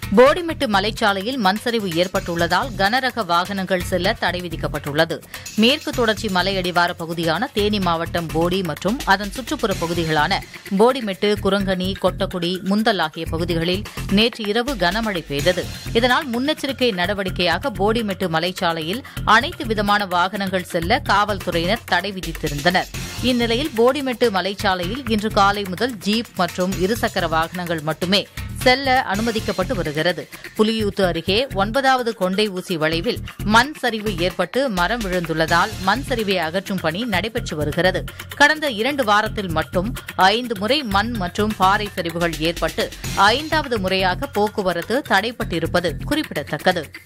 போடிமெட்டு மலைச்சாலையில் மண்சரிவு ஏற்பட்டுள்ளதால் கனரக வாகனங்கள் செல்ல தடை விதிக்கப்பட்டுள்ளது மேற்கு தொடர்ச்சி மலையடிவார பகுதியான தேனி மாவட்டம் போடி மற்றும் அதன் சுற்றுப்புற பகுதிகளான போடிமெட்டு குரங்கணி கொட்டக்குடி முந்தல் ஆகிய பகுதிகளில் நேற்று இரவு கனமழை பெய்தது இதனால் முன்னெச்சரிக்கை நடவடிக்கையாக போடிமெட்டு மலைச்சாலையில் அனைத்து விதமான வாகனங்கள் செல்ல காவல்துறையினர் தடை விதித்திருந்தனர் இந்நிலையில் போடிமெட்டு மலைச்சாலையில் இன்று காலை முதல் ஜீப் மற்றும் இருசக்கர வாகனங்கள் மட்டுமே செல்ல அனுமதிக்கப்பட்டு வருகிறது புலியூத்து அருகே ஒன்பதாவது கொண்டை ஊசி வளைவில் மண் சரிவு ஏற்பட்டு மரம் விழுந்துள்ளதால் மண் சரிவை அகற்றும் பணி நடைபெற்று வருகிறது கடந்த இரண்டு வாரத்தில் மட்டும் ஐந்து முறை மண் மற்றும் பாறை சரிவுகள் ஏற்பட்டு ஐந்தாவது முறையாக போக்குவரத்து தடைப்பட்டிருப்பது குறிப்பிடத்தக்கது